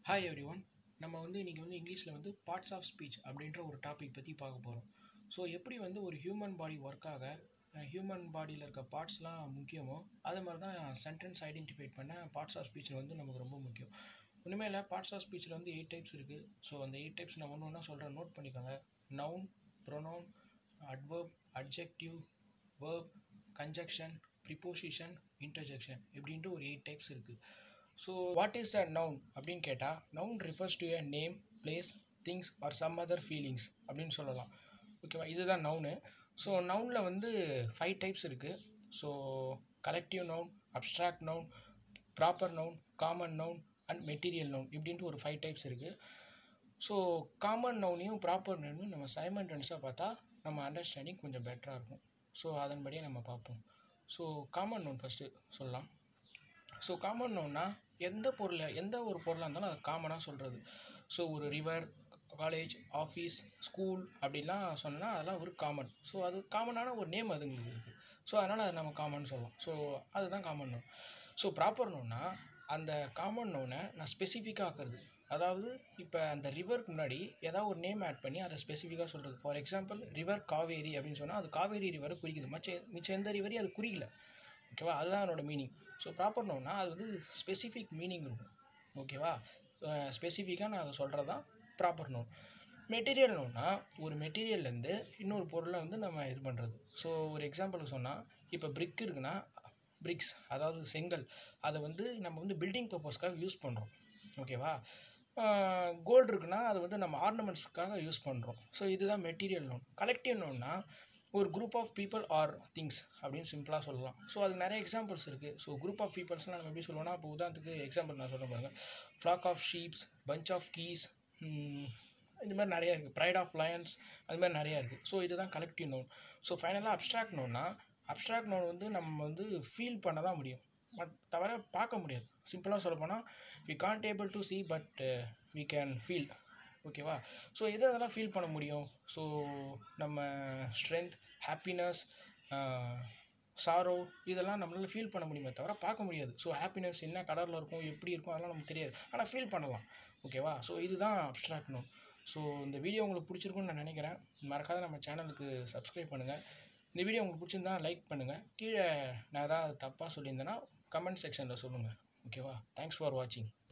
hi every one நம்ம வந்து இன்றைக்கி வந்து இங்கிலீஷில் வந்து பார்ட்ஸ் ஆஃப் ஸ்பீச் அப்படின்ற ஒரு டாபிக் பற்றி பார்க்க போகிறோம் ஸோ எப்படி வந்து ஒரு ஹியூமன் பாடி ஒர்க்காக ஹியூமன் பாடியில் இருக்க பார்ட்ஸ்லாம் முக்கியமோ அதே மாதிரி தான் சென்டென்ஸ் ஐடென்டிஃபை பண்ண பார்ட்ஸ் ஆஃப் ஸ்பீச் வந்து நமக்கு ரொம்ப முக்கியம் ஒன்றுமே இல்லை பார்ட்ஸ் ஆஃப் ஸ்பீச்சில் வந்து எயிட் டைப்ஸ் இருக்குது ஸோ அந்த எயிட் டைப்ஸ் நான் ஒன்று ஒன்றா சொல்கிறேன் நோட் பண்ணிக்கோங்க noun pronoun adverb adjective verb conjunction preposition interjection இப்படின்ட்டு ஒரு எயிட் டைப்ஸ் இருக்குது so what is a noun அப்படின்னு கேட்டால் noun refers to a name place things or some other feelings அப்படின்னு சொல்லலாம் ஓகேவா இதுதான் நவுனு ஸோ நவுனில் வந்து ஃபைவ் டைப்ஸ் இருக்குது so collective noun abstract noun proper noun common noun and material noun இப்படின்ட்டு ஒரு ஃபைவ் டைப்ஸ் இருக்குது ஸோ காமன் நவுனையும் ப்ராப்பர் நவுனையும் நம்ம சைமண்டன்ஸாக பார்த்தா நம்ம அண்டர்ஸ்டாண்டிங் கொஞ்சம் பெட்டராக இருக்கும் ஸோ அதன்படியே நம்ம பார்ப்போம் ஸோ காமன் நவுன் ஃபஸ்ட்டு சொல்லலாம் ஸோ காமன் நவுன்னா எந்த பொருளை எந்த ஒரு பொருளாக இருந்தாலும் அதை காமனாக சொல்கிறது ஸோ ஒரு ரிவர் காலேஜ் ஆஃபீஸ் ஸ்கூல் அப்படிலாம் சொன்னால் அதெல்லாம் ஒரு காமன் ஸோ அது காமனான ஒரு நேம் அதுங்களுக்கு இருக்குது ஸோ அதனால் அதை நம்ம காமன் சொல்லலாம் ஸோ அதுதான் காமன் நோன் ஸோ ப்ராப்பர் நோன்னா அந்த காமன் நோனை நான் ஸ்பெசிஃபிக்காக ஆக்குறது அதாவது இப்போ அந்த ரிவருக்கு முன்னாடி ஏதாவது ஒரு நேம் ஆட் பண்ணி அதை ஸ்பெசிஃபிக்காக சொல்கிறது ஃபார் எக்ஸாம்பிள் ரிவர் காவேரி அப்படின்னு சொன்னால் அது காவேரி ரிவரை குறிக்குது மச்ச மிச்சம் எந்த ரிவரையும் அது குறிக்கல ஓகேவா அதுதான் அதனோட மீனிங் ஸோ ப்ராப்பர் நோன்னா அது வந்து ஸ்பெசிஃபிக் மீனிங் இருக்கும் ஓகேவா ஸ்பெசிஃபிக்காக நான் அதை சொல்கிறது தான் ப்ராப்பர் நோன் மெட்டீரியல் நோன்னா ஒரு மெட்டீரியல்லேருந்து இன்னொரு பொருளை வந்து நம்ம இது பண்ணுறது ஸோ ஒரு எக்ஸாம்பிளுக்கு சொன்னால் இப்போ பிரிக் இருக்குன்னா பிரிக்ஸ் அதாவது செங்கல் அதை வந்து நம்ம வந்து பில்டிங் பர்பஸ்க்காக யூஸ் பண்ணுறோம் ஓகேவா கோல்டு இருக்குன்னா அது வந்து நம்ம ஆர்னமெண்ட்ஸ்க்காக யூஸ் பண்ணுறோம் ஸோ இதுதான் மெட்டீரியல் நோன் கலெக்டிவ் நோன்னா ஒரு group of people or things அப்படின்னு சிம்பிளாக சொல்லலாம் ஸோ அது நிறைய எக்ஸாம்பிள்ஸ் இருக்குது ஸோ குரூப் ஆஃப் பீப்புள்ஸ்லாம் நம்ம எப்படி சொல்லுவோம்னா இப்போ உதாரணத்துக்கு எக்ஸாம்பிள் நான் சொல்ல பாருங்கள் flock of sheeps bunch of keys இந்த மாதிரி நிறையா இருக்குது ப்ரைட் ஆஃப் லயன்ஸ் அது மாதிரி நிறையா இருக்குது ஸோ இதுதான் கலெக்டிவ் நோன் ஸோ ஃபைனலாக அப்ட்ராக்ட் நோன்னா அப்ட்ராக்ட் நோன் வந்து நம்ம வந்து ஃபீல் பண்ண தான் முடியும் பட் தவிர பார்க்க முடியாது சிம்பிளாக சொல்ல போனால் we can't able to see but we can feel ஓகேவா ஸோ எது அதெல்லாம் ஃபீல் பண்ண முடியும் ஸோ நம்ம ஸ்ட்ரென்த் ஹாப்பினஸ் சாரோ இதெல்லாம் நம்மளால் ஃபீல் பண்ண முடியுமே தவிர பார்க்க முடியாது ஸோ ஹாப்பினஸ் என்ன கலரில் இருக்கும் எப்படி இருக்கும் அதெல்லாம் நமக்கு தெரியாது ஆனால் ஃபீல் பண்ணலாம் ஓகேவா ஸோ இதுதான் அப்ட்ராக்ட் நோன் ஸோ இந்த வீடியோ உங்களுக்கு பிடிச்சிருக்குன்னு நான் நினைக்கிறேன் மறக்காத நம்ம சேனலுக்கு சப்ஸ்கிரைப் பண்ணுங்கள் இந்த வீடியோ உங்களுக்கு பிடிச்சிருந்தா லைக் பண்ணுங்கள் கீழே நான் ஏதாவது தப்பாக சொல்லியிருந்தேன்னா கமெண்ட் செக்ஷனில் சொல்லுங்கள் ஓகேவா தேங்க்ஸ் ஃபார் வாட்சிங்